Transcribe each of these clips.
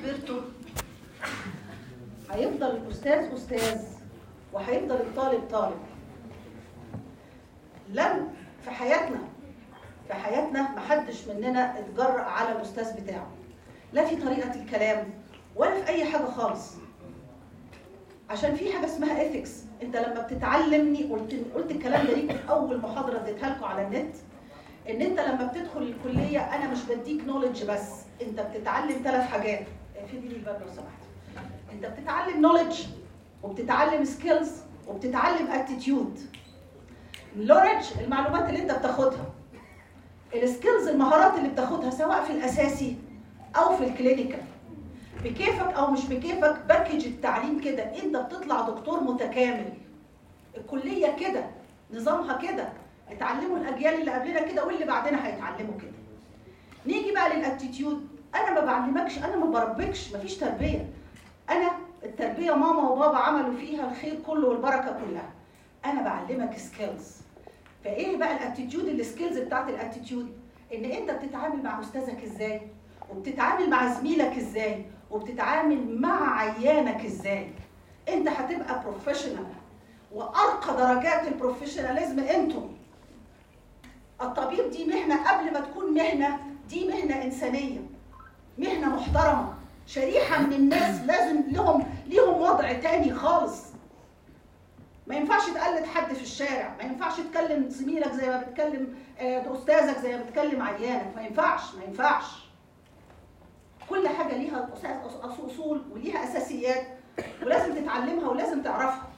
كبرتوا هيفضل الاستاذ استاذ وهيفضل الطالب طالب لم في حياتنا في حياتنا محدش مننا اتجرأ على الاستاذ بتاعه لا في طريقه الكلام ولا في اي حاجه خالص عشان في حاجه اسمها ايثكس انت لما بتتعلمني قلت قلت الكلام ده ليك في اول محاضره اديتها لكم على النت ان انت لما بتدخل الكليه انا مش بديك نولج بس انت بتتعلم ثلاث حاجات في دي الباب لو سمحت انت بتتعلم نولج وبتتعلم سكيلز وبتتعلم اتيتيود نولج المعلومات اللي انت بتاخدها السكيلز المهارات اللي بتاخدها سواء في الاساسي او في الكلينيكال بكيفك او مش بكيفك باكج التعليم كده انت بتطلع دكتور متكامل الكليه كده نظامها كده اتعلموا الاجيال اللي قبلنا كده واللي بعدنا هيتعلموا كده نيجي بقى للاتيتيود انا ما بعلمكش انا ما بربكش مفيش تربيه انا التربيه ماما وبابا عملوا فيها الخير كله والبركه كلها انا بعلمك سكيلز فايه بقى الاتيتيود السكيلز بتاعت الاتيتيود ان انت بتتعامل مع استاذك ازاي وبتتعامل مع زميلك ازاي وبتتعامل مع عيانك ازاي انت هتبقى بروفيشنال وارقى درجات البروفيشناليزم انتم الطبيب دي مهنه قبل ما تكون مهنه دي مهنه انسانيه مهنه محترمه شريحه من الناس لازم لهم ليهم وضع تاني خالص ما ينفعش تقلد حد في الشارع ما ينفعش تكلم زميلك زي ما بتكلم استاذك زي ما بتكلم عيانك ما ينفعش ما ينفعش كل حاجه ليها اصول وليها اساسيات ولازم تتعلمها ولازم تعرفها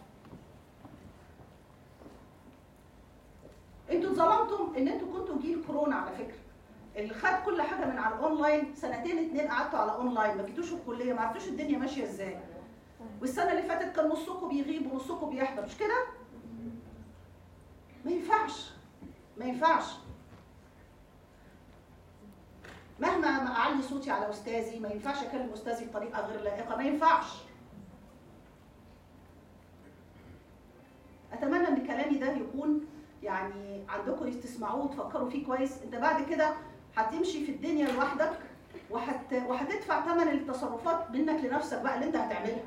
انتوا اتظلمتم ان انتوا كنتوا جيل كورونا على فكره اللي خد كل حاجه من على الاونلاين سنتين اتنين قعدتوا على اونلاين ما جيتوش الكليه ما عرفتوش الدنيا ماشيه ازاي والسنه اللي فاتت كان نصكم بيغيب ونصكم بيحضر مش كده ما ينفعش ما ينفعش مهما اعلي صوتي على استاذي ما ينفعش اكلم استاذي بطريقه غير لائقه ما ينفعش اتمنى ان كلامي ده يكون يعني عندكم تسمعوه وتفكروا فيه كويس انت بعد كده هتمشي في الدنيا لوحدك وهت... وهتدفع ثمن التصرفات منك لنفسك بقى اللي انت هتعملها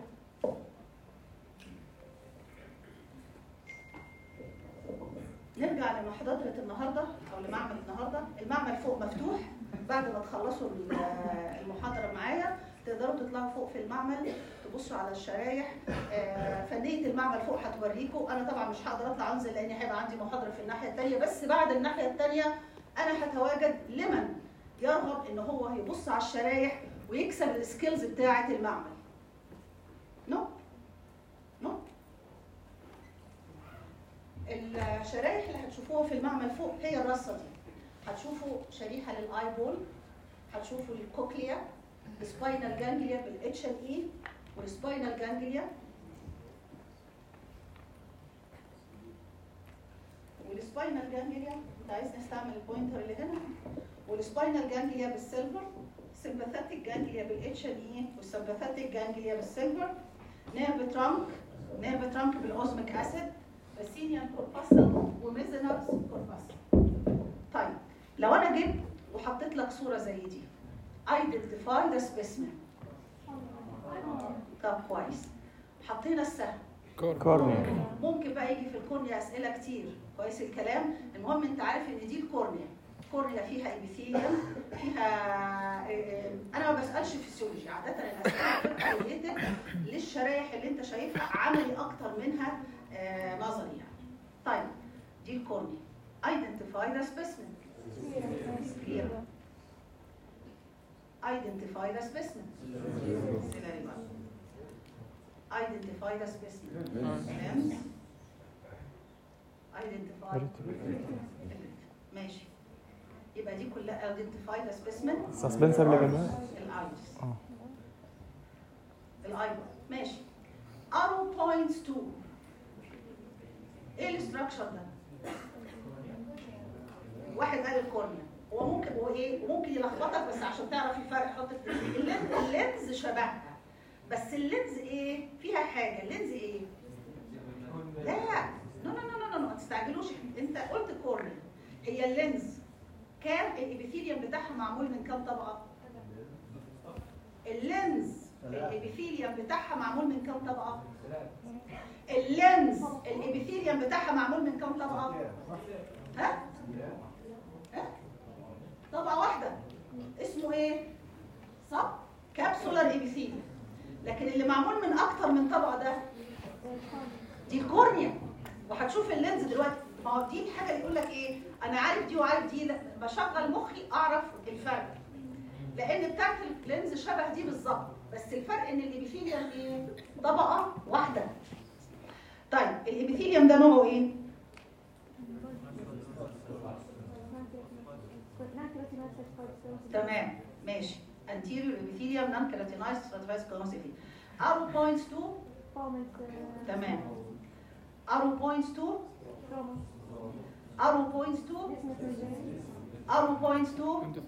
نرجع لمحاضرة النهاردة أو لمعمل النهاردة المعمل فوق مفتوح بعد ما تخلصوا المحاضرة معايا تقدروا تطلعوا فوق في المعمل تبصوا على الشرايح فنية المعمل فوق هتوريكم أنا طبعا مش هقدر أطلع أنزل لأن هيبقى عندي محاضرة في الناحية التانية بس بعد الناحية التانية أنا هتواجد لمن يرغب إن هو يبص على الشرايح ويكسب السكيلز بتاعة المعمل نو نو الشرايح اللي هتشوفوها في المعمل فوق هي الرصه دي هتشوفوا شريحه للاي بول هتشوفوا الكوكليا السباينال جانجليا بالاتش ال اي والسباينال جانجليا والسباينال جانجليا انت عايز نستعمل البوينتر اللي هنا والسباينال جانجليا بالسيلفر سمباثيك جانجليا بالاتش ال اي والسمباثيك جانجليا بالسيلفر نيرف ترانك نيرف ترانك بالاوزميك اسيد باسينيان كورباسل وميزنرز كورباسل طيب لو انا جبت وحطيت لك صوره زي دي identify the specimen طب كويس حطينا السهم كورنيا ممكن بقى يجي في الكورنيا اسئله كتير كويس الكلام المهم انت عارف ان دي الكورنيا الكورنيا فيها ابيثيليوم فيها انا ما بسالش فيسيولوجي عاده الاسئله بتبقى ريليتد للشرايح اللي انت شايفها عملي اكتر منها آه نظري يعني طيب دي الكورنيا identify the specimen Here. identify the specimen Very well. identify the specimen limbs identify ماشي يبقى دي كلها identify the specimen سسبنسر اللي جنبها الايرس اه الايبر ماشي arrow points to ايه الاستراكشر ده؟ واحد قال الكورنيا هو ممكن هو ايه وممكن يلخبطك بس عشان تعرف الفرق حط اللينز اللينز شبهها بس اللينز ايه؟ فيها حاجه اللينز ايه؟ لا نو نو نو نو ما تستعجلوش انت قلت كورنيا هي اللينز كام الابيثيليوم بتاعها معمول من كام طبقه؟ اللينز الابيثيليوم بتاعها معمول من كام طبقه اللينز الابيثيليوم بتاعها معمول من كام طبقه ها ها طبقه واحده اسمه ايه صح كابسولار ابيثيليوم لكن اللي معمول من اكتر من طبقه ده دي الكورنيا وهتشوف اللينز دلوقتي ما هو دي الحاجه اللي يقول لك ايه انا عارف دي وعارف دي لا بشغل مخي اعرف الفرق لان بتاعت اللينز شبه دي بالظبط بس الفرق ان الابيثيليوم ايه طبقه واحده طيب الابيثيليوم ده نوعه ايه تمام ماشي anterior epithelium non keratinized stratified squamous arrow points to تمام arrow points to arrow points to arrow points to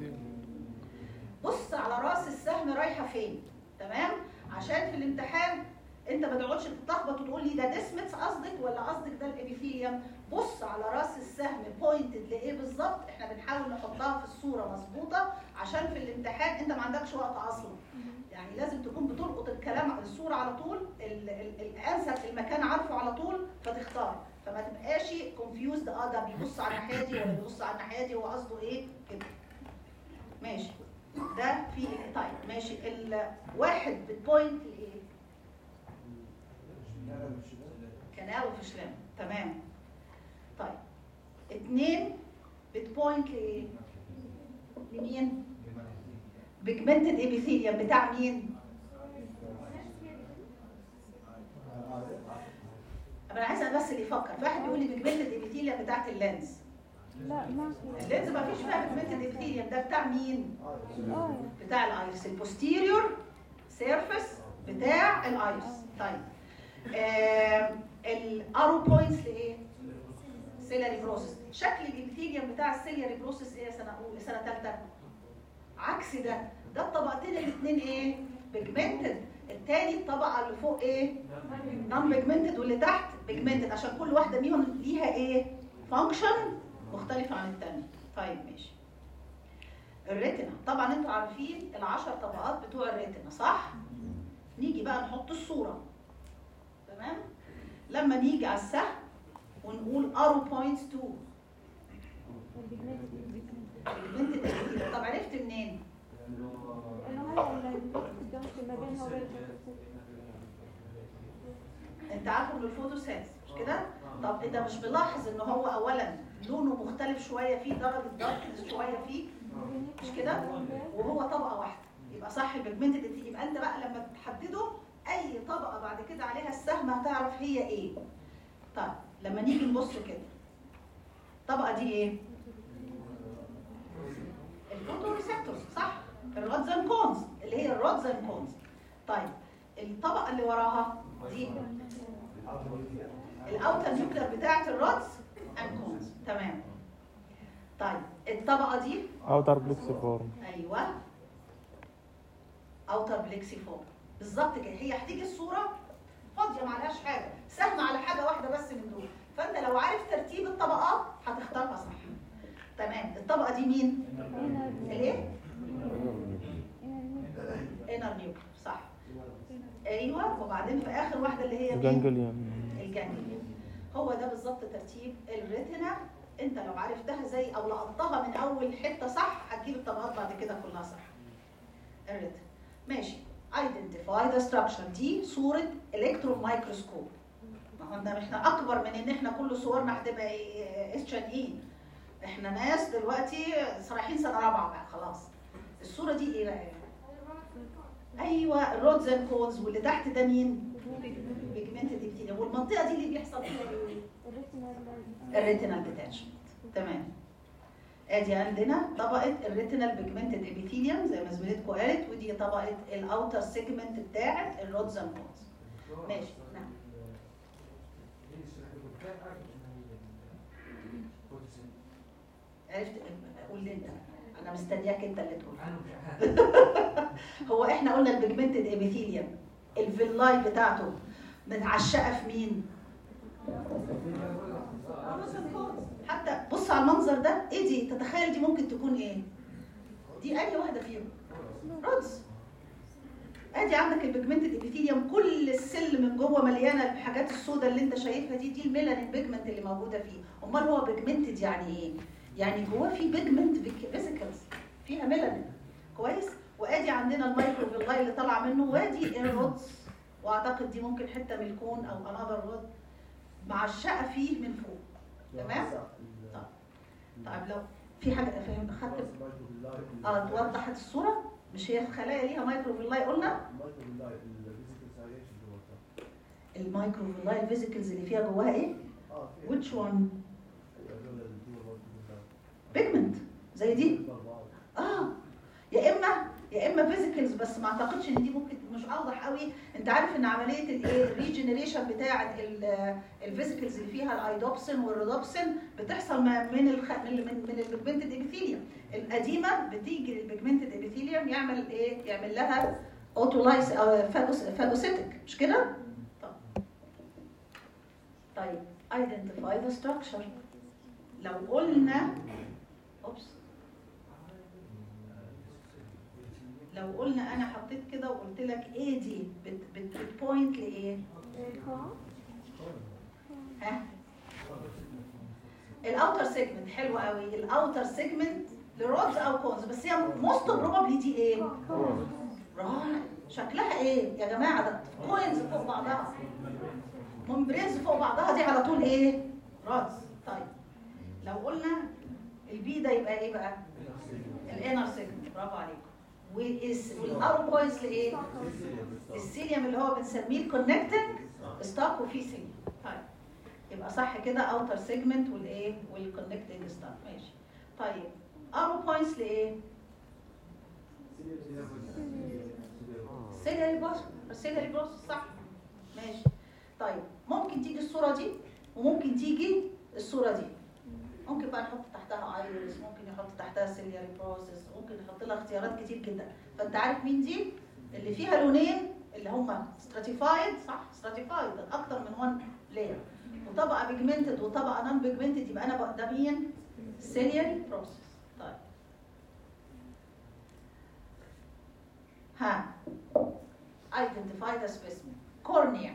بص على راس السهم رايحه فين تمام عشان في الامتحان انت ما تقعدش تتلخبط وتقول لي ده ديسمتس قصدك ولا قصدك ده الابيثيليوم بص على راس السهم بوينتد لايه بالظبط احنا بنحاول نحطها في الصوره مظبوطه عشان في الامتحان انت ما عندكش وقت اصلا يعني لازم تكون بتلقط الكلام الصوره على طول ال- ال- الانسب في المكان عارفه على طول فتختار فما تبقاش كونفيوزد اه ده بيبص على الناحيه دي ولا بيبص على الناحيه دي هو قصده ايه كده ماشي ده في طيب ماشي الواحد بتبوينت لايه كنال وفشلان تمام طيب اتنين بتبوينت لايه لمين بيجمنتد ابيثيليوم بتاع مين انا عايزه بس اللي يفكر في واحد يقول لي بيجمنتد ابيثيليوم بتاعت اللينز لا ما في اللينز ما فيش فيها بيجمنتد ابيثيليوم ده بتاع مين اه بتاع الايرس البوستيريور سيرفيس بتاع الايرس طيب الارو بوينتس لايه سيلاري بروسس شكل الابيثيليوم بتاع السيلاري بروسس ايه سنه اولى سنه ثالثه عكس ده ده الطبقتين الاثنين ايه بيجمنتد التاني الطبقه اللي فوق ايه نون بيجمنتد واللي تحت بيجمنتد عشان كل واحده منهم ليها ايه فانكشن مختلفه عن الثانيه طيب ماشي الريتنا طبعا انتوا عارفين العشر طبقات بتوع الريتنا صح نيجي بقى نحط الصوره تمام لما نيجي على السهم ونقول ارو بوينتس 2 البنت التأثير طب عرفت منين لانه هي الجنكشن ما بينها وبين انت عارفه من الفوتوسينس مش كده طب انت مش ملاحظ ان هو اولا لونه مختلف شويه فيه درجه داركنس شويه فيه مش كده وهو طبقه واحده يبقى صح البيجمنت يبقى انت بقى لما تحدده اي طبقه بعد كده عليها السهم هتعرف هي ايه طيب لما نيجي نبص كده الطبقه دي ايه الفوتو ريسبتورز صح الرودز اند كونز اللي هي الرودز اند كونز طيب الطبقه اللي وراها دي الاوتر نيوكلير بتاعه الرودز اند كونز تمام طيب الطبقه دي اوتر بلكسيفورم ايوه اوتر بليكسي فوق بالظبط كده هي هتيجي الصوره فاضيه ما عليهاش حاجه سهم على حاجه واحده بس من دول فانت لو عارف ترتيب الطبقات هتختارها صح تمام الطبقه دي مين الايه انر نيوكلير صح ايوه وبعدين في اخر واحده اللي هي مين جانجليون الجانجليون هو ده بالظبط ترتيب الريتنا انت لو عرفتها زي او لقطتها من اول حته صح هتجيب الطبقات بعد كده كلها صح الريتنا ماشي identify the structure دي صورة الكترون مايكروسكوب ما هو ده احنا اكبر من ان احنا كل صورنا هتبقى اتش ان اي احنا ناس دلوقتي رايحين سنه رابعه بقى خلاص الصوره دي ايه بقى ايوه الرودز اند كونز واللي تحت ده مين بيجمنتد ابتيليوم والمنطقه دي اللي بيحصل فيها ايه الريتينال ديتاتشمنت تمام ادي عندنا طبقه الريتينال بيجمنتد ابيثيليوم زي ما زميلتكم قالت ودي طبقه الاوتر سيجمنت بتاعه الرودز اند كونز ماشي نعم عرفت قول لي انت انا مستنياك انت اللي تقول هو احنا قلنا البيجمنتد ابيثيليوم الفيلاي بتاعته متعشقه في مين حتى بص على المنظر ده ايه دي تتخيل دي ممكن تكون ايه دي انهي واحده فيهم رودز وادي عندك البيجمنتد ابيثيليوم كل السل من جوه مليانه الحاجات السوداء اللي انت شايفها دي دي الميلانين بيجمنت اللي موجوده فيه امال هو بيجمنتد يعني ايه يعني جواه في بيجمنت فيزيكلز فيها ميلانين كويس وادي عندنا المايكروفيلاي اللي طالعه منه وادي الرودز واعتقد دي ممكن حته من الكون او انذر رود معشقه فيه من فوق تمام طيب لو في حاجه فاهم خدت اه وضحت الصوره مش هي الخلايا ليها مايكروفيلاي قلنا المايكروفيلاي الفيزيكلز اللي فيها جواها ايه which one بيجمنت زي دي اه يا اما يا اما فيزيكلز بس ما اعتقدش ان دي ممكن مش اوضح قوي انت عارف ان عمليه الايه الريجنريشن بتاعه الفيزيكلز اللي فيها الايدوبسين والرودوبسين بتحصل ما- من الخ... من من من البيجمنتد ابيثيليوم القديمه بتيجي للبيجمنتد ابيثيليوم يعمل ايه يعمل لها اوتولايس او فاجوس فاجوسيتك مش كده طب. طيب identify the structure لو قلنا اوبس لو قلنا انا حطيت كده وقلت لك ايه دي بت بت بتبوينت لايه ها الاوتر سيجمنت حلو قوي الاوتر سيجمنت لرودز او كونز بس هي موست بروبابلي دي ايه رائع شكلها ايه يا جماعه ده كوينز فوق بعضها ممبرينز فوق بعضها دي على طول ايه رودز طيب لو قلنا البي ده يبقى ايه بقى الانر سيجمنت برافو عليكم والإس- والارو بوينتس لايه السيليوم اللي هو بنسميه الكونكتنج ستاك وفيه سيليوم طيب يبقى صح كده اوتر سيجمنت والايه والكونكتنج ستاك ماشي طيب ارو بوينتس لايه سيلياري بروس السيلياري بروس صح ماشي طيب ممكن تيجي الصوره دي وممكن تيجي الصوره دي ممكن بقى نحط تحتها ايرس ممكن يحط تحتها سيلياري بروسيس ممكن نحط لها اختيارات كتير جدا فانت عارف مين دي اللي فيها لونين اللي هم ستراتيفايد صح ستراتيفايد اكتر من وان لاير وطبقه بيجمنتد وطبقه نون بيجمنتد يبقى انا بقى ده مين سيلياري بروسيس طيب ها identify the specimen cornea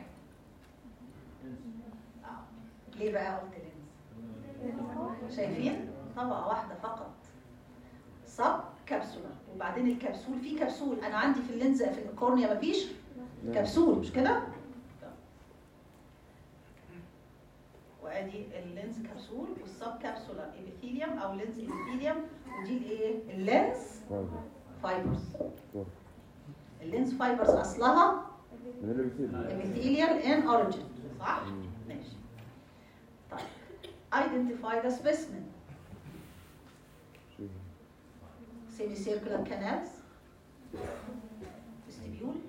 آه. ليه بقى قلت لينز شايفين طبقه واحده فقط سب كبسولة وبعدين الكبسول في كبسول انا عندي في اللينز في الكورنيا مفيش كبسول مش كده وادي اللينز كبسول والسب كابسولار ابيثيليوم او لينز ابيثيليوم ودي الايه اللينز فايبرز اللينز فايبرز اصلها من اللي بيصير epithelial in origin صح؟ ماشي طيب identify the specimen semicircular canals vestibule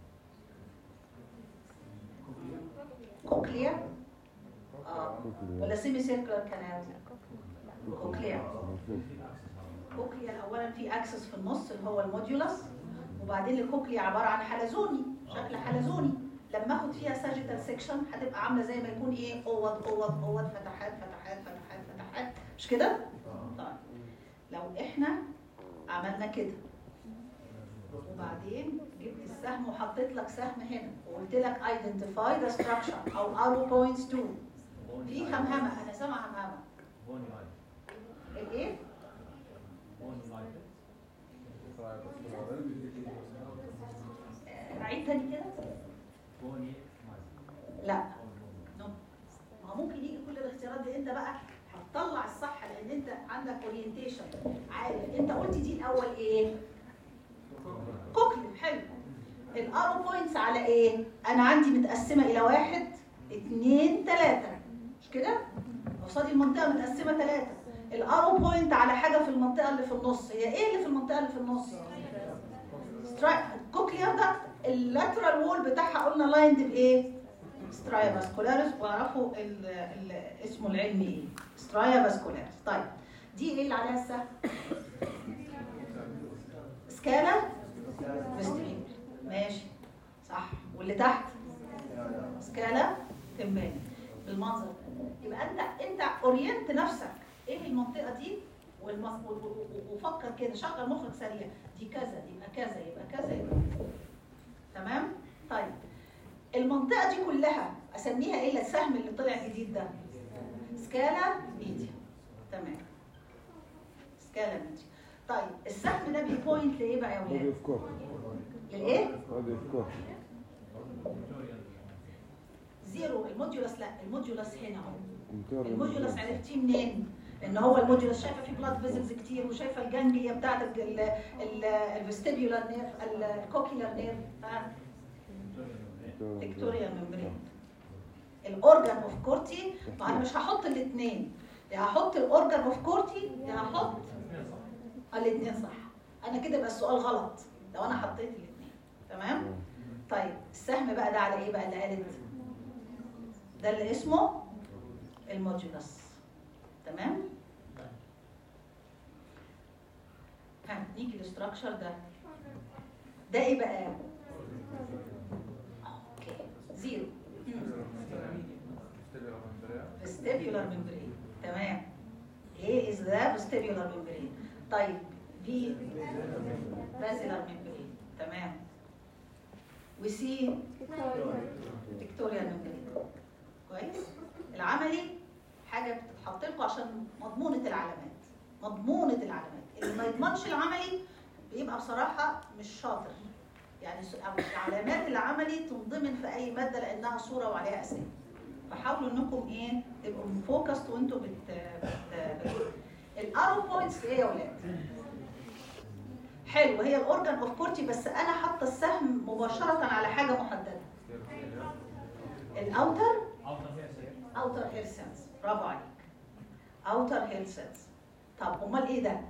cochlea آه. ولا semicircular canals cochlea كوكليا اولا في اكسس في النص اللي هو الموديولس وبعدين الكوكليا عباره عن حلزوني شكل حلزوني لما اخد فيها ساجيتال سيكشن هتبقى عامله زي ما يكون ايه اوض اوض اوض فتحات فتحات فتحات فتحات مش كده؟ طيب لو احنا عملنا كده وبعدين جبت السهم وحطيت لك سهم هنا وقلت لك identify the structure او arrow points to في همهمه انا سامعه همهمه الايه؟ آه، عيد تاني كده لا نو ما هو ممكن يجي كل الاختيارات دي انت بقى هتطلع الصح لان انت عندك اورينتيشن عارف انت قلت دي الاول ايه كوكلي حلو الارو بوينتس على ايه انا عندي متقسمه الى واحد اتنين تلاته مش كده قصادي المنطقه متقسمه ثلاثه الارو بوينت على حاجه في المنطقه اللي في النص هي ايه اللي في المنطقه اللي في النص كوكليار داكت اللاترال وول بتاعها قلنا لايند بايه سترايا فاسكولاريس واعرفوا ال- ال- اسمه العلمي ايه سترايا فاسكولاريس طيب دي ايه اللي عليها السهم سكالا فيستريل ماشي صح واللي تحت سكالا تمام بالمنظر ده يبقى انت انت اورينت نفسك ايه المنطقه دي والمص... و- و- و- وفكر كده شغل مخك سريع دي كذا يبقى كذا يبقى كذا يبقى كذا. المنطقه دي كلها اسميها ايه السهم اللي طلع جديد ده سكالا ميديا تمام سكالا ميديا طيب السهم ده بيبوينت لايه بقى يا بودي ولاد اوف كور الايه بودي اوف كور زيرو الموديولس لا الموديولس هنا اهو انتر الموديولس عرفتيه منين؟ ان هو الموديولس شايفه فيه بلاد فيزلز كتير وشايفه الجانجليا بتاعت الفيستيبيولار نيرف الكوكيلار نيرف فيكتوريا ممبرين الاورجان اوف كورتي ما انا مش هحط الاثنين يا هحط الاورجان اوف كورتي يا هحط الاثنين صح انا كده يبقى السؤال غلط لو انا حطيت الاثنين تمام طيب السهم بقى ده على ايه بقى اللي قالت ده اللي اسمه الموديولس تمام ها نيجي للاستراكشر ده ده ايه بقى اوكي زيرو vestibular membrane تمام ايه از ذا vestibular membrane طيب بي basilar membrane تمام وسي فيكتوريا ممبرين كويس العملي حاجه بتتحط لكم عشان مضمونه العلامات مضمونه العلامات اللي ما يضمنش العملي بيبقى بصراحه مش شاطر يعني س- أو العلامات العملي تنضمن في اي ماده لانها صوره وعليها اسامي فحاولوا انكم ايه تبقوا فوكست وانتوا بت, بت... بت... الارو بوينتس ايه يا ولاد حلو هي الاورجان اوف كورتي بس انا حاطه السهم مباشره على حاجه محدده الاوتر اوتر هير سيلز برافو عليك اوتر هير سيلز طب امال ايه ده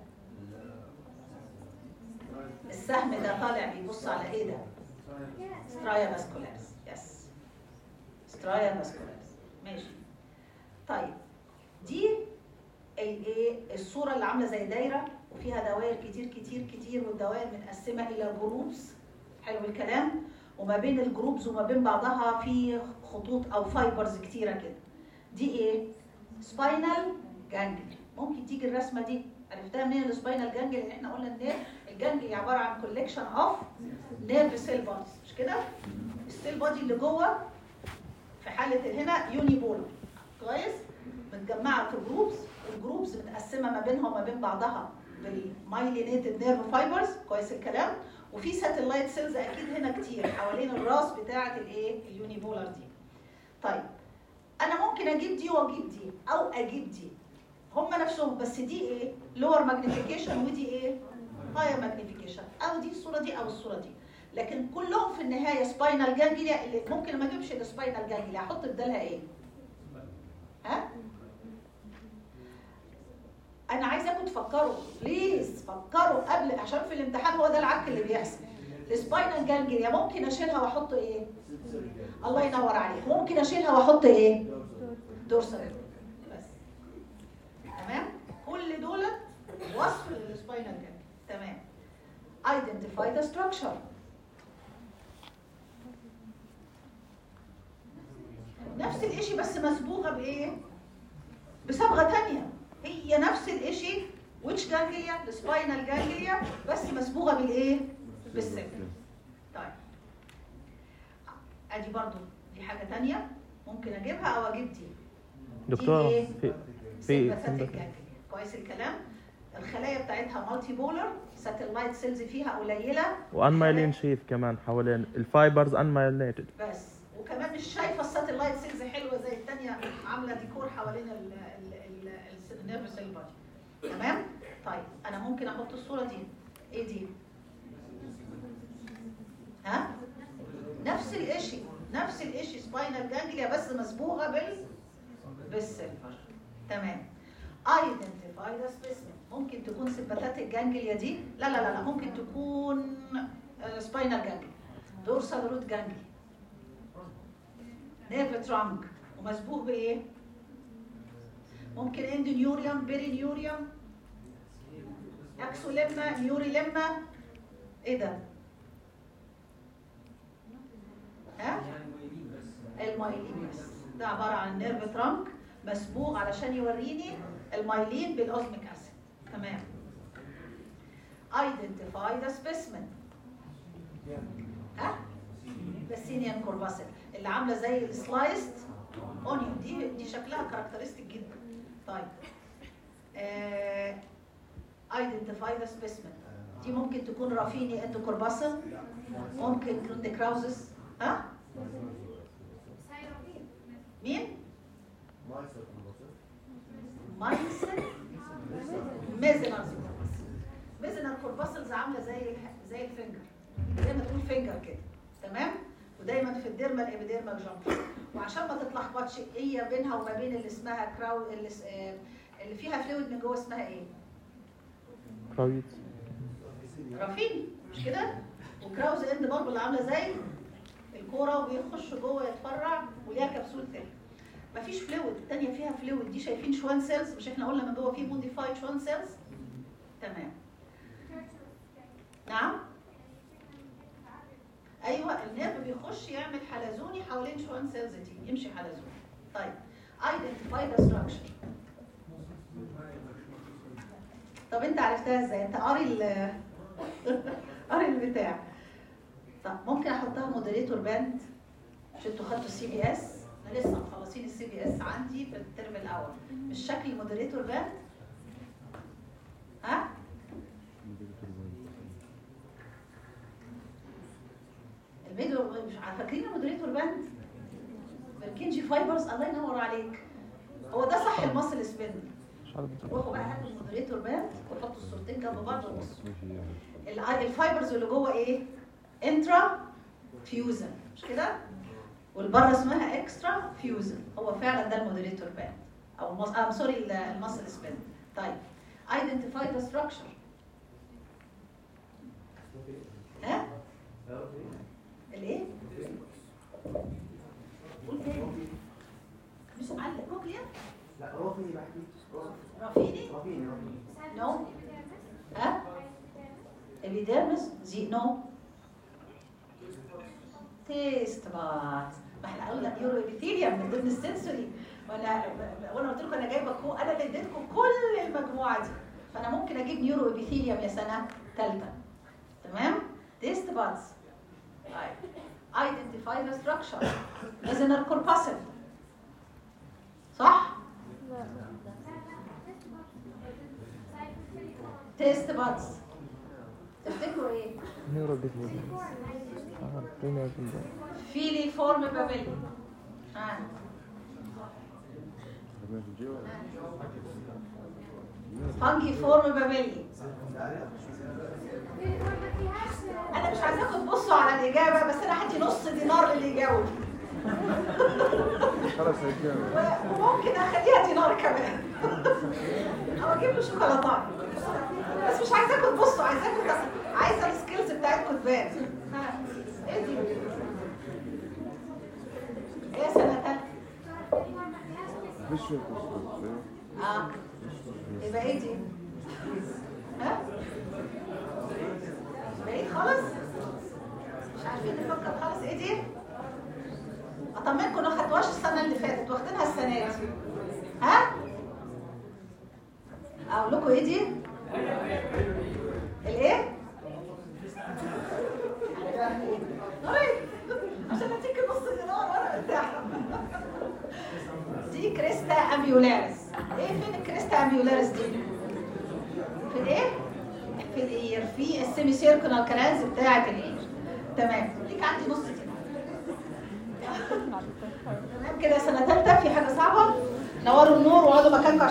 السهم ده طالع بيبص على ايه ده سترايا فاسكولاريس يس سترايا فاسكولاريس ماشي طيب دي الايه الصوره اللي عامله زي دايره وفيها دوائر كتير كتير كتير والدوائر متقسمه الى جروبس حلو الكلام وما بين الجروبز وما بين بعضها في خطوط او فايبرز كتيره كده دي ايه سباينال جانجلي ممكن تيجي الرسمه دي عرفتها منين السباينال جانجلي اللي احنا قلنا النير الجانجلي عباره عن كولكشن اوف نيرف سيل بوديز مش كده السيل بودي اللي جوه في حاله هنا يوني بولر كويس متجمعه في جروبس والجروبس متقسمه ما بينها وما بين بعضها بالمايلينيتد نيرف فايبرز كويس الكلام وفي ساتلايت سيلز اكيد هنا كتير حوالين الراس بتاعه الايه اليوني بولر دي طيب انا ممكن اجيب دي واجيب دي او اجيب دي هم نفسهم بس دي ايه لور ماجنيفيكيشن ودي ايه هاير ماجنيفيكيشن او دي الصوره دي او الصوره دي لكن كلهم في النهايه سباينال جانجليا اللي ممكن ما اجيبش السباينال جانجليا احط بدالها ايه ها انا عايزاكم تفكروا بليز فكروا قبل عشان في الامتحان هو ده العك اللي بيحصل السباينال جانجليا ممكن اشيلها واحط ايه الله ينور عليك ممكن اشيلها واحط ايه دورسال بس تمام كل دول وصف للسباينال جانجليا تمام identify the structure نفس الاشي بس مسبوغه بايه بصبغه تانية هي نفس الاشي which جانجليا السباينال جانجليا بس مسبوغه بالايه بالسكر طيب ادي برضو دي حاجه تانية ممكن اجيبها او اجيب دي دكتورة إيه؟ في في sympathetic جانجليا كويس الكلام الخلايا بتاعتها مالتي بولر ساتلايت سيلز فيها قليله وانمايلين شيف كمان حوالين الفايبرز انمايلينيتد بس وكمان مش شايفه الساتلايت سيلز حلوه زي الثانيه عامله ديكور حوالين النيرف سيل بادي تمام طيب انا ممكن احط الصوره دي ايه دي ها نفس الاشي نفس الاشي سباينال جانجليا بس مسبوغه بال بالسيلفر تمام ايدنتيفاي ذا سبيسمن ممكن تكون سيمباثيك جانجليا دي لا لا لا لا ممكن تكون سباينال جانجليا دورسال روت جانجليا نيرف ترانك ومسبوق بايه ممكن اندونيوريوم بيرينيوريوم اكسوليما نيوريليما ايه ده ها المايلين بس ده عباره عن نيرف ترانك مسبوغ علشان يوريني المايلين بالاوزميك اسيد تمام identify the specimen ها بسينيان كورباسل اللي عامله زي السلايست اونيون دي دي شكلها كاركترستيك جدا طيب ايدنتيفاي ذا سبيسمن دي ممكن تكون رافيني اندو كورباسل ممكن تكون ديكراوزس ها مين مايسن ميزنر ميزنر كورباسلز عامله زي الح- زي الفنجر زي ما تقول فينجر كده تمام ودايما في الديرما الابيديرمال جانكشن وعشان ما تتلخبطش هي بينها وما بين اللي اسمها كراو اللي, س- آه، اللي فيها فلويد من جوه اسمها ايه؟ كراويت رافيني مش كده؟ وكراوز اند برضه اللي عامله زي الكوره وبيخش جوه يتفرع وليها كبسول تاني مفيش فلويد الثانيه فيها فلويد دي شايفين شوان سيلز مش احنا قلنا من جوه في موديفايد شوان سيلز تمام نعم ايوه النيرف بيخش يعمل حلزوني حوالين شوان سيلز دي يمشي حلزوني طيب ايدنتيفاي ذا ستراكشر طب انت عرفتها ازاي انت قاري ال قاري البتاع طب ممكن احطها مودريتور باند مش انتوا خدتوا السي بي اس انا لسه مخلصين السي بي اس عندي في الترم الاول مش شكل مودريتور باند ها الميدو مش عارف- فاكرين المودريتور باند بالكينجي فايبرز الله ينور عليك هو ده صح المصل سبين مش عارف روحوا بقى هاتوا المودريتور باند وحطوا الصورتين جنب بعض وبصوا ال- الفايبرز اللي جوه ايه؟ انترا فيوزن مش كده؟ والبره اسمها اكسترا فيوزن هو فعلا ده المودريتور باند او المص... اه سوري ال- المصل سبين طيب ايدنتيفاي ذا ستراكشر ها؟ الايه؟ قول تاني مش معلق كوكليا لا رافيني بحكي رافيني رافيني رافيني نو ها ابيديرمس زي نو تيست بات ما احنا قلنا يورو ابيثيليوم من ضمن السنسوري وانا وانا قلت لكم انا جايبه كو انا اللي اديتكم كل المجموعه دي فانا ممكن اجيب نيورو ابيثيليوم يا سنه ثالثه تمام تيست باتس طيب ايدنتيفاي ذا ستراكشر لازم كورباسل صح تيست باتس تفتكروا ايه نيورو بيزنس اه فين فيلي فورم بابيلي ها فانجي فورم بابيلي انا مش عايزاكم تبصوا على الاجابه بس انا هدي نص دينار للي يجاوب خلاص هيك و- وممكن اخليها دينار كمان او اجيب له شوكولاتات بس مش عايزاكم تبصوا عايزاكم تص- عايزه السكيلز بتاعتكم تبان ها ايه دي ايه سنه تالتة مش فاكر اه يبقى ايه دي؟ ها؟ بعيد خالص؟ مش عارفين نفكر خالص ايه دي؟ اطمنكم ما خدتوهاش السنه اللي فاتت واخدينها السنه دي ها؟ اقول لكم ايه دي؟ الايه؟ طيب عشان اديك نص دينار وانا مرتاحه دي كريستا اميولاريس ايه فين الكريستا اميولاريس دي في الايه في الاير في السيمي سيركونال كنالز بتاعه الاير تمام ليك عندي نص دينار تمام كده سنه ثالثه في حاجه صعبه نوروا النور واقعدوا مكانكم